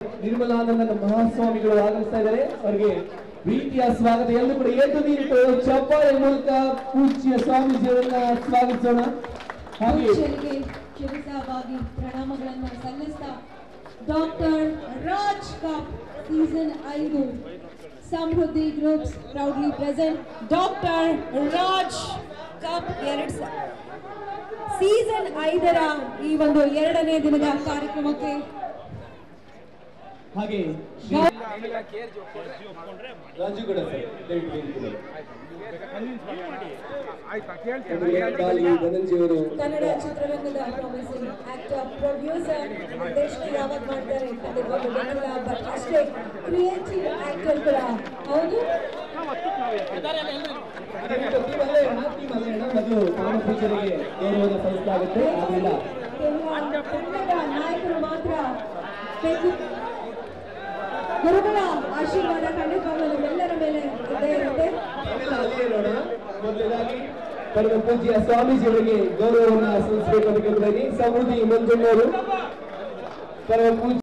ನಿರ್ಮಲಾನಂದ ಮಹಾಸ್ವಾಮಿಗಳು ಆಗಮಿಸ್ತಾ ಇದ್ದಾರೆ ಅವರಿಗೆ ಪ್ರೀತಿಯ ಸ್ವಾಗತ ಎಲ್ಲರೂ ಕೂಡ ಎದ್ದು ನಿಂತು ಚಪ್ಪಾಳೆ ಮೂಲಕ ಪೂಜ್ಯ ಸ್ವಾಮೀಜಿಯವರನ್ನ ಸ್ವಾಗತಿಸೋಣ ಹಾಗೆ ಪೂಜ್ಯರಿಗೆ ಶಿರಸವಾಗಿ ಪ್ರಣಾಮಗಳನ್ನು ಸಲ್ಲಿಸ್ತಾ ಡಾಕ್ಟರ್ ರಾಜ್ ಕಪ್ ಸೀಸನ್ ಐದು Samruddhi groups proudly present doctor Raj cup ಎರಡ್ ಸೀಸನ್ ಐದರ ಈ ಒಂದು ಎರಡನೇ ದಿನದ ಕಾರ್ಯಕ್ರಮಕ್ಕೆ ಹಾಗೆ ಶ್ರೀ ರಾಜು ಕೂಡ ಸರ್ ದಯವಿಟ್ಟು ವೇದಿಕೆಗೆ ಬನ್ನಿ. ಡಾಲಿ ಧನಂಜಯವರು ಕನ್ನಡ ಚಿತ್ರರಂಗದ ಪ್ರಾಮಿಸಿಂಗ್ ಆಕ್ಟರ್ ಪ್ರೊಡ್ಯೂಸರ್ ನಿರ್ದೇಶನ ಯಾವಾಗ ಮಾಡ್ತಾರೆ ಅಂತ ಗೊತ್ತಿಲ್ಲ ಬಟ್ ಅಷ್ಟೇ ಕ್ರಿಯೇಟಿವ್ ಆಕ್ಟರ್ ಕೂಡ ಹೌದು ದಯವಿಟ್ಟು team ಅಲ್ಲೇ ಅಣ್ಣ, team ಅಲ್ಲೇ ಅಣ್ಣ. ಮೊದಲು ಪರಮ ಪೂಜ್ಯರಿಗೆ ಗೌರವದ ಸಲ್ಲಿಸಲಾಗುತ್ತೆ ಆಗಿಲ್ಲ ಕೇವಲ ಕನ್ನಡ ನಾಯಕರು ಮಾತ್ರ ಬೇಕು. ಗುರುಗಳ ಆಶೀರ್ವಾದ ಖಂಡಿತವಾಗಲೂ ನಮ್ಮೆಲ್ಲರ ಮೇಲೆ ಇದ್ದೇ ಇರುತ್ತೆ ನಾವೆಲ್ಲ ಅಲ್ಲಿಯೇ ನೋಡೋಣ ಮೊದಲನೇದಾಗಿ ಪರಮ ಪೂಜ್ಯ ಸ್ವಾಮೀಜಿಯವರಿಗೆ ಗೌರವವನ್ನು ಸಲ್ಲಿಸಬೇಕು ಅಂತ ಕೇಳ್ತಾ ಇದ್ದೀನಿ ಸಮೃದ್ಧಿ ಮಂಜಣ್ಣವರು ಪರಮ ಪೂಜ್ಯ